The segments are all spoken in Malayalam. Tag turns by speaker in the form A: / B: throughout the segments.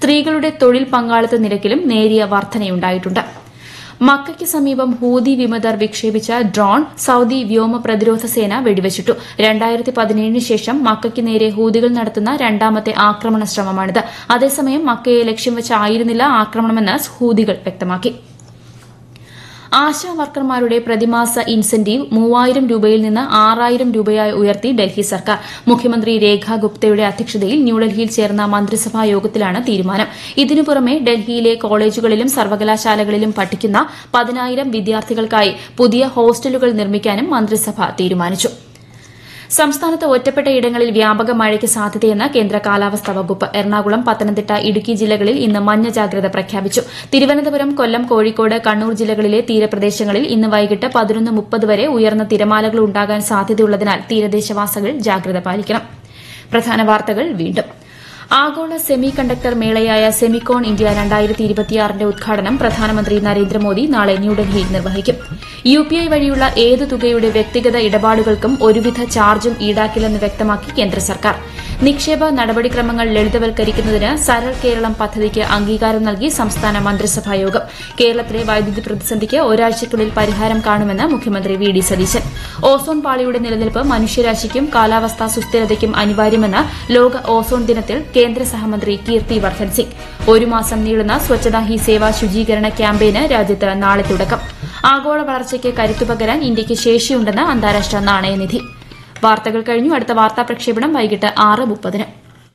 A: സ്ത്രീകളുടെ തൊഴിൽ പങ്കാളിത്ത നിരക്കിലും നേരിയ വർധനയുണ്ടായിട്ടുണ്ട് മക്കയ്ക്ക് സമീപം ഹൂതി വിമതർ വിക്ഷേപിച്ച ഡ്രോൺ സൌദി വ്യോമ പ്രതിരോധ സേന വെടിവച്ചിട്ടു രണ്ടായിരത്തി പതിനേഴിന് ശേഷം മക്കയ്ക്ക് നേരെ ഹൂതികൾ നടത്തുന്ന രണ്ടാമത്തെ ആക്രമണ ശ്രമമാണിത് അതേസമയം മക്കയെ ലക്ഷ്യം വെച്ചായിരുന്നില്ല ആക്രമണമെന്ന് ഹൂതികൾ വ്യക്തമാക്കി ആശാ വർക്കർമാരുടെ പ്രതിമാസ ഇൻസെന്റീവ് മൂവായിരം രൂപയിൽ നിന്ന് ആറായിരം രൂപയായി ഉയർത്തി ഡൽഹി സർക്കാർ മുഖ്യമന്ത്രി രേഖ ഗുപ്തയുടെ അധ്യക്ഷതയിൽ ന്യൂഡൽഹിയിൽ ചേർന്ന മന്ത്രിസഭാ യോഗത്തിലാണ് തീരുമാനം ഇതിനു പുറമെ ഡൽഹിയിലെ കോളേജുകളിലും സർവകലാശാലകളിലും പഠിക്കുന്ന പതിനായിരം വിദ്യാർത്ഥികൾക്കായി പുതിയ ഹോസ്റ്റലുകൾ നിർമ്മിക്കാനും മന്ത്രിസഭ തീരുമാനിച്ചു സംസ്ഥാനത്ത് ഒറ്റപ്പെട്ട ഇടങ്ങളിൽ വ്യാപക മഴയ്ക്ക് സാധ്യതയെന്ന് കേന്ദ്ര കാലാവസ്ഥാ വകുപ്പ് എറണാകുളം പത്തനംതിട്ട ഇടുക്കി ജില്ലകളിൽ ഇന്ന് മഞ്ഞ ജാഗ്രത പ്രഖ്യാപിച്ചു തിരുവനന്തപുരം കൊല്ലം കോഴിക്കോട് കണ്ണൂർ ജില്ലകളിലെ തീരപ്രദേശങ്ങളിൽ ഇന്ന് വൈകിട്ട് പതിനൊന്ന് മുപ്പത് വരെ ഉയർന്ന തിരമാലകൾ ഉണ്ടാകാൻ സാധ്യതയുള്ളതിനാൽ തീരദേശവാസികൾ ജാഗ്രത പാലിക്കണം പ്രധാന വാർത്തകൾ വീണ്ടും ആഗോള സെമി കണ്ടക്ടർ മേളയായ സെമിക്കോൺ ഇന്ത്യ രണ്ടായിരത്തി ഇരുപത്തിയാറിന്റെ ഉദ്ഘാടനം പ്രധാനമന്ത്രി നരേന്ദ്രമോദി നാളെ ന്യൂഡൽഹിയിൽ നിർവഹിക്കും യു പി ഐ വഴിയുള്ള ഏത് തുകയുടെ വ്യക്തിഗത ഇടപാടുകൾക്കും ഒരുവിധ ചാർജും ഈടാക്കില്ലെന്ന് വ്യക്തമാക്കി കേന്ദ്ര സർക്കാർ നിക്ഷേപ നടപടിക്രമങ്ങൾ ലളിതവൽക്കരിക്കുന്നതിന് സരൾ കേരളം പദ്ധതിക്ക് അംഗീകാരം നൽകി സംസ്ഥാന മന്ത്രിസഭാ യോഗം കേരളത്തിലെ വൈദ്യുതി പ്രതിസന്ധിക്ക് ഒരാഴ്ചയ്ക്കുള്ളിൽ പരിഹാരം കാണുമെന്ന് മുഖ്യമന്ത്രി വി ഡി സതീശൻ ഓസോൺ പാളിയുടെ നിലനിൽപ്പ് മനുഷ്യരാശിക്കും കാലാവസ്ഥാ സുസ്ഥിരതയ്ക്കും അനിവാര്യമെന്ന് ലോക ഓസോൺ ദിനത്തിൽ കേന്ദ്ര സഹമന്ത്രി കീർത്തി വർദ്ധൻ സിംഗ് ഒരു മാസം നീളുന്ന സ്വച്ഛതാ ഹി സേവ ശുചീകരണ ക്യാമ്പയിന് രാജ്യത്ത് നാളെ തുടക്കം ആഗോള വളർച്ചയ്ക്ക് കരുത്തുപകരാൻ ഇന്ത്യയ്ക്ക് ശേഷിയുണ്ടെന്ന് അന്താരാഷ്ട്ര നാണയനിധി വാർത്തകൾ കഴിഞ്ഞു അടുത്ത വാർത്താ പ്രക്ഷേപണം വൈകിട്ട് ആറ് മുപ്പതിന്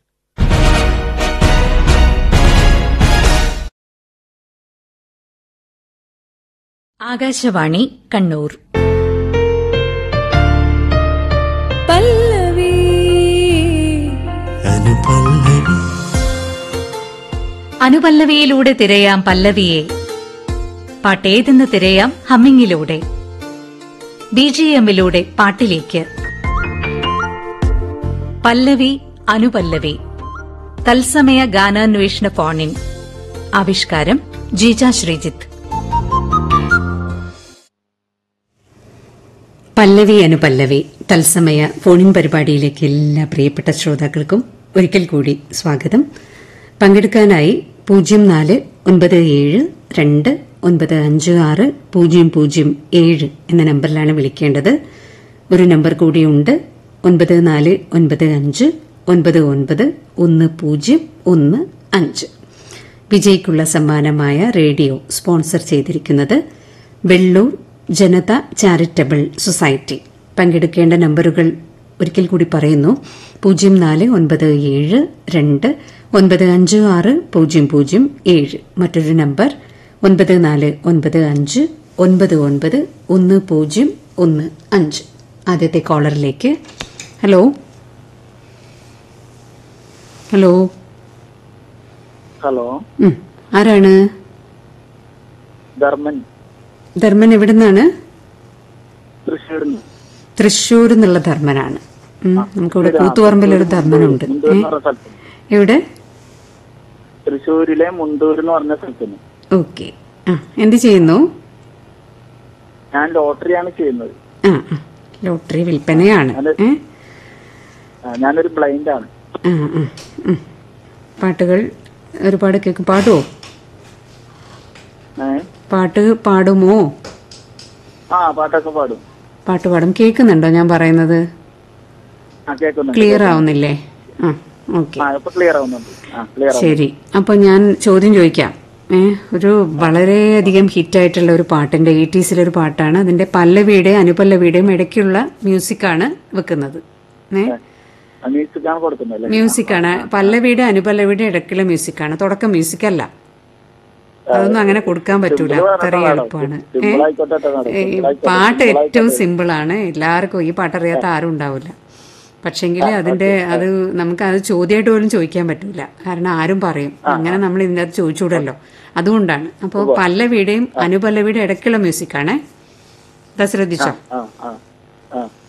B: ആകാശവാണി കണ്ണൂർ
C: പല്ലവി
D: അനുപല്ലവി
B: അനുപല്ലവിയിലൂടെ തിരയാം പല്ലവിയെ പാട്ടേതെന്ന് തിരയാം ഹമ്മിങ്ങിലൂടെ ബി ജി എമ്മിലൂടെ പാട്ടിലേക്ക് പല്ലവി അനുപല്ലവി തത്സമയ ഗാനാന്വേഷണ ഫോണിൻ ആവിഷ്കാരം ജീജ ശ്രീജിത്ത്
E: പല്ലവി അനുപല്ലവി തത്സമയ ഫോണിൻ പരിപാടിയിലേക്ക് എല്ലാ പ്രിയപ്പെട്ട ശ്രോതാക്കൾക്കും ഒരിക്കൽ കൂടി സ്വാഗതം പങ്കെടുക്കാനായി പൂജ്യം നാല് ഒൻപത് ഏഴ് രണ്ട് ഒൻപത് അഞ്ച് ആറ് പൂജ്യം പൂജ്യം ഏഴ് എന്ന നമ്പറിലാണ് വിളിക്കേണ്ടത് ഒരു നമ്പർ കൂടിയുണ്ട് ഒൻപത് നാല് ഒൻപത് അഞ്ച് ഒൻപത് ഒൻപത് ഒന്ന് പൂജ്യം ഒന്ന് അഞ്ച് വിജയ്ക്കുള്ള സമ്മാനമായ റേഡിയോ സ്പോൺസർ ചെയ്തിരിക്കുന്നത് വെള്ളൂർ ജനത ചാരിറ്റബിൾ സൊസൈറ്റി പങ്കെടുക്കേണ്ട നമ്പറുകൾ ഒരിക്കൽ കൂടി പറയുന്നു പൂജ്യം നാല് ഒൻപത് ഏഴ് രണ്ട് ഒൻപത് അഞ്ച് ആറ് പൂജ്യം പൂജ്യം ഏഴ് മറ്റൊരു നമ്പർ ഒൻപത് നാല് ഒൻപത് അഞ്ച് ഒൻപത് ഒൻപത് ഒന്ന് പൂജ്യം ഒന്ന് അഞ്ച് ആദ്യത്തെ കോളറിലേക്ക് ഹലോ ഹലോ
F: ഹലോ
E: ഉം, ആരാണ്
F: ധർമ്മൻ
E: ധർമ്മൻ എവിടെ നിന്നാണ്
F: തൃശ്ശൂർ
E: തൃശ്ശൂർ എന്നുള്ള ധർമ്മനാണ് ഉം, നമുക്കിവിടെ കൂത്തുപറമ്പിലൊരു ധർമ്മനുണ്ട്
F: മുണ്ടൂർ
E: ഏ?
F: എന്ന് പറഞ്ഞ സ്ഥലത്ത്
E: എവിടെ
F: തൃശ്ശൂരിലെ മുണ്ടൂർ എന്ന് പറഞ്ഞ സ്ഥലത്തിന്
E: ഓക്കെ ആ എന്ത് ചെയ്യുന്നു
F: ഞാൻ ലോട്ടറിയാണ് ചെയ്യുന്നത്
E: ആ ആ, ലോട്ടറി വിൽപ്പനയാണ് ഏ
F: ആ, ഞാനൊരു ബ്ലൈൻഡ് ആണ്
E: ആ ആ ഉം. പാട്ടുകൾ ഒരുപാട് കേൾക്കും പാടുമോ
F: ഏ?
E: പാട്ട് പാടുമോ
F: ആ പാട്ടൊക്കെ പാടും
E: പാട്ട് പാടും കേൾക്കുന്നുണ്ടോ ഞാൻ പറയുന്നത്
F: ആ കേൾക്കുന്നുണ്ട്
E: ക്ലിയർ ആവുന്നില്ലേ ആ ഓക്കെ
F: ആ ഇപ്പൊ ക്ലിയർ ആവുന്നുണ്ട് ആ ക്ലിയർ ആവുന്നു
E: ശരി അപ്പൊ ഞാൻ ചോദ്യം ചോദിക്കാം ഏ ഒരു വളരെയധികം ഹിറ്റായിട്ടുള്ള ഒരു പാട്ടിന്റെ എയ്റ്റീസിലെ ഒരു പാട്ടാണ് അതിന്റെ പല്ലവിയുടെയും അനുപല്ലവിയുടെയും ഇടയ്ക്കുള്ള മ്യൂസിക്കാണ് വെക്കുന്നത് ഏ
F: മ്യൂസിക്കാണ് കൊടുക്കുന്നത്
E: മ്യൂസിക്കാണ് പല്ലവിയുടെ അനുപല്ലവിയുടെ ഇടയ്ക്കുള്ള മ്യൂസിക്കാണ് തുടക്കം മ്യൂസിക് അല്ല അതൊന്നും അങ്ങനെ കൊടുക്കാൻ പറ്റൂല
F: Simple
E: അത്ര
F: പറഞ്ഞാ
E: എളുപ്പമാണ് ഏ
F: simple ആയിക്കോട്ടെ കേട്ടോ madam.
E: ഏ,
F: Simple ആയിക്കോട്ടെ.
E: പാട്ട്
F: Simple
E: ഏറ്റവും സിമ്പിൾ ആണ് എല്ലാവർക്കും ഈ പാട്ടറിയാത്ത ആരും ഉണ്ടാവില്ല പക്ഷെങ്കിൽ അതിന്റെ അത് നമുക്ക് അത് ചോദ്യമായിട്ട് പോലും ചോദിക്കാൻ പറ്റൂല കാരണം ആരും പറയും അങ്ങനെ നമ്മൾ ഇതിന്റെ അകത്ത് ചോദിച്ചൂടല്ലോ അതുകൊണ്ടാണ് അപ്പോൾ പല്ലവിയുടെയും അനുപല്ലവിയുടെ ഇടയ്ക്കുള്ള മ്യൂസിക്കാണ് ശ്രദ്ധിച്ചോ
F: ആ ആ ആ